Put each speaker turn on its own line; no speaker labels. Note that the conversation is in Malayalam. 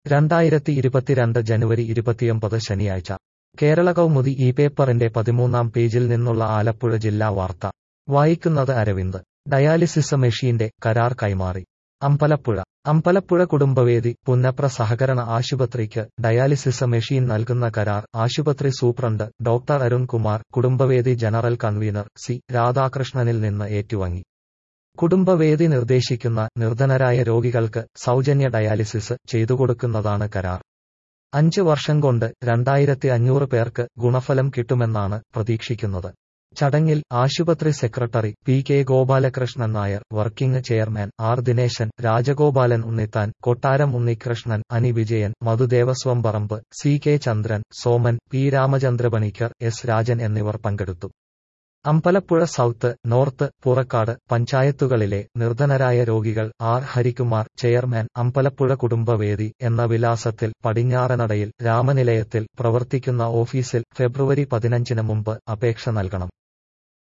രണ്ടായിരത്തി ഇരുപത്തിരണ്ട് ജനുവരി ഇരുപത്തിയൊമ്പത് ശനിയാഴ്ച കേരള കൗമുദി ഈ പേപ്പറിന്റെ പതിമൂന്നാം പേജിൽ നിന്നുള്ള ആലപ്പുഴ ജില്ലാ വാർത്ത വായിക്കുന്നത് അരവിന്ദ് ഡയാലിസിസ് മെഷീന്റെ കരാർ കൈമാറി അമ്പലപ്പുഴ അമ്പലപ്പുഴ കുടുംബവേദി പുന്നപ്ര സഹകരണ ആശുപത്രിക്ക് ഡയാലിസിസ് മെഷീൻ നൽകുന്ന കരാർ ആശുപത്രി സൂപ്രണ്ട് ഡോക്ടർ അരുൺകുമാർ കുടുംബവേദി ജനറൽ കൺവീനർ സി രാധാകൃഷ്ണനിൽ നിന്ന് ഏറ്റുവാങ്ങി കുടുംബവേദി നിർദ്ദേശിക്കുന്ന നിർധനരായ രോഗികൾക്ക് സൗജന്യ ഡയാലിസിസ് ചെയ്തുകൊടുക്കുന്നതാണ് കരാർ അഞ്ച് വർഷം കൊണ്ട് രണ്ടായിരത്തി അഞ്ഞൂറ് പേർക്ക് ഗുണഫലം കിട്ടുമെന്നാണ് പ്രതീക്ഷിക്കുന്നത് ചടങ്ങിൽ ആശുപത്രി secretary P K Gopalakrishnan Nair working chairman R Dineshan Rajagopalan Unnithan Kottaram Unnikrishnan Ani Vijayan Madhudevaswom Parambu C K Chandran Soman P Ramachandrapanicker S Rajan എന്നിവർ പങ്കെടുത്തു അമ്പലപ്പുഴ സൗത്ത് നോർത്ത് പുറക്കാട് പഞ്ചായത്തുകളിലെ നിർധനരായ രോഗികൾ ആർ ഹരികുമാർ ചെയർമാൻ അമ്പലപ്പുഴ കുടുംബവേദി എന്ന വിലാസത്തിൽ പടിഞ്ഞാറനടയിൽ രാമനിലയത്തിൽ പ്രവർത്തിക്കുന്ന ഓഫീസിൽ ഫെബ്രുവരി പതിനഞ്ചിന് മുമ്പ് അപേക്ഷ നൽകണം